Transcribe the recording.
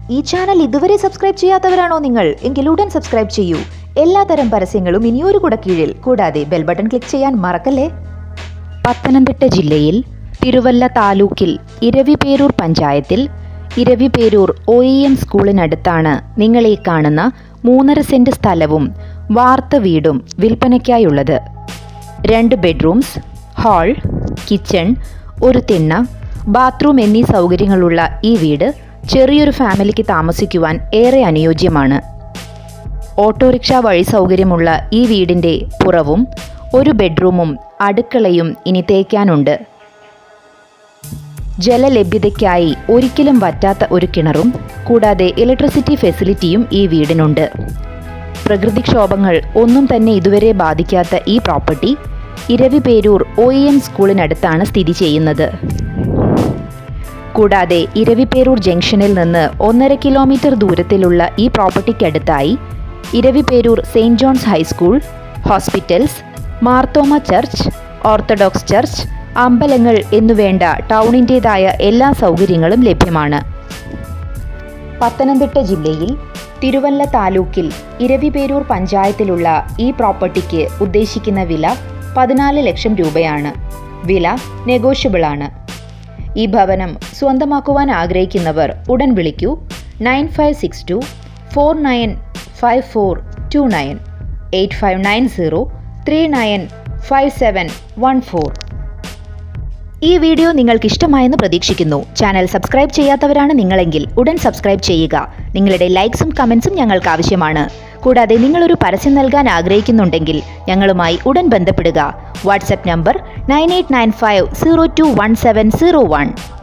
ഈ ചാനൽ ഇതുവരെ സബ്സ്ക്രൈബ് ചെയ്യാത്തവരാണോ നിങ്ങൾ എങ്കിൽ ഉടൻ സബ്സ്ക്രൈബ് ചെയ്യൂ എല്ലാതരം പരസ്യങ്ങളും ഇനിയൊരു കുട കീഴിൽ കൂടാതെ ബെൽ ബട്ടൺ ക്ലിക്ക് ചെയ്യാൻ മറക്കല്ലേ പത്തനംതിട്ട ജില്ലയിൽ തിരുവല്ല താലൂക്കിൽ ഇരവിപേരൂർ പഞ്ചായത്തിൽ ഇരവിപേരൂർ ഒ ഇ എം സ്കൂളിനടുത്താണ് നിങ്ങൾ ഈ കാണുന്ന മൂന്നര സെന്റ് സ്ഥലവും വാർത്ത വീടും വിൽപ്പനയ്ക്കായുള്ളത് രണ്ട് ബെഡ്റൂംസ് ഹാൾ കിച്ചൺ ഒരു തിണ്ണ ബാത്റൂം എന്നീ സൗകര്യങ്ങളുള്ള ഈ വീട് ചെറിയൊരു ഫാമിലിക്ക് താമസിക്കുവാൻ ഏറെ അനുയോജ്യമാണ് ഓട്ടോറിക്ഷ വഴി സൗകര്യമുള്ള ഈ വീടിൻ്റെ പുറവും ഒരു ബെഡ്റൂമും അടുക്കളയും ഇനി തേക്കാനുണ്ട് ജലലഭ്യതയ്ക്കായി ഒരിക്കലും വറ്റാത്ത ഒരു കിണറും കൂടാതെ ഇലക്ട്രിസിറ്റി ഫെസിലിറ്റിയും ഈ വീടിനുണ്ട് പ്രകൃതിക്ഷോഭങ്ങൾ ഒന്നും തന്നെ ഇതുവരെ ബാധിക്കാത്ത ഈ property Eraviperoor O E M സ്കൂളിനടുത്താണ് സ്ഥിതി ചെയ്യുന്നത് കൂടാതെ ഇരവിപേരൂർ ജംഗ്ഷനിൽ നിന്ന് ഒന്നര കിലോമീറ്റർ ദൂരത്തിലുള്ള ഈ പ്രോപ്പർട്ടിക്കടുത്തായി Eraviperoor saint John's high school hospitals Marthoma church orthodox church അമ്പലങ്ങൾ എന്നുവേണ്ട ടൗണിൻ്റേതായ എല്ലാ സൗകര്യങ്ങളും ലഭ്യമാണ് പത്തനംതിട്ട ജില്ലയിൽ തിരുവല്ല താലൂക്കിൽ ഇരവിപേരൂർ പഞ്ചായത്തിലുള്ള ഈ പ്രോപ്പർട്ടിക്ക് ഉദ്ദേശിക്കുന്ന വില പതിനാല് ലക്ഷം രൂപയാണ് വില നെഗോഷ്യബിൾ ആണ് ഈ ഭവനം സ്വന്തമാക്കുവാൻ ആഗ്രഹിക്കുന്നവർ ഉടൻ വിളിക്കൂ nine five six two four nine five four two nine eight five nine zero three nine five seven one four ഈ വീഡിയോ നിങ്ങൾക്ക് ഇഷ്ടമായെന്ന് പ്രതീക്ഷിക്കുന്നു ചാനൽ സബ്സ്ക്രൈബ് ചെയ്യാത്തവരാണ് നിങ്ങളെങ്കിൽ ഉടൻ സബ്സ്ക്രൈബ് ചെയ്യുക നിങ്ങളുടെ ലൈക്സും കമൻസും ഞങ്ങൾക്ക് ആവശ്യമാണ് കൂടാതെ നിങ്ങളൊരു പരസ്യം നൽകാൻ ആഗ്രഹിക്കുന്നുണ്ടെങ്കിൽ ഞങ്ങളുമായി ഉടൻ ബന്ധപ്പെടുക WhatsApp number nine eight nine five zero two one seven zero one